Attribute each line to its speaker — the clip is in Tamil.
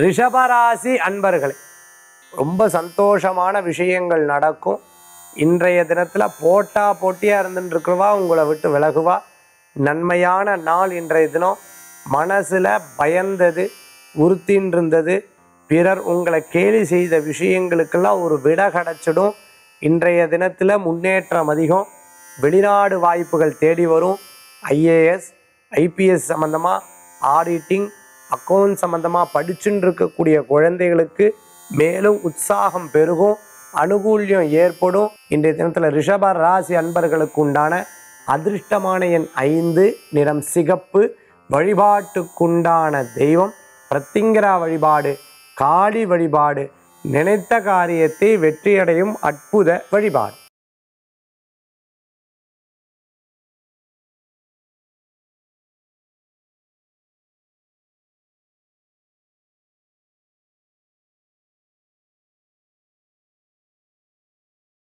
Speaker 1: ரிஷபராசி அன்பர்களே ரொம்ப சந்தோஷமான விஷயங்கள் நடக்கும் இன்றைய தினத்தில் போட்டா போட்டியாக இருந்துட்டு இருக்கிறவா உங்களை விட்டு விலகுவா நன்மையான நாள் இன்றைய தினம் மனசில் பயந்தது உறுத்தின்னு இருந்தது பிறர் உங்களை கேலி செய்த விஷயங்களுக்கெல்லாம் ஒரு விட கிடச்சிடும் இன்றைய தினத்தில் முன்னேற்றம் அதிகம் வெளிநாடு வாய்ப்புகள் தேடி வரும் ஐஏஎஸ் ஐபிஎஸ் சம்மந்தமாக ஆடிட்டிங் அக்கௌண்ட் சம்மந்தமாக படிச்சுட்டு இருக்கக்கூடிய குழந்தைகளுக்கு மேலும் உற்சாகம் பெருகும் அனுகூல்யம் ஏற்படும் இன்றைய தினத்தில் ரிஷப ராசி அன்பர்களுக்கு உண்டான அதிர்ஷ்டமான எண் ஐந்து நிறம் சிகப்பு வழிபாட்டுக்குண்டான தெய்வம் பிரத்திங்கரா வழிபாடு காளி வழிபாடு நினைத்த காரியத்தை வெற்றியடையும் அற்புத வழிபாடு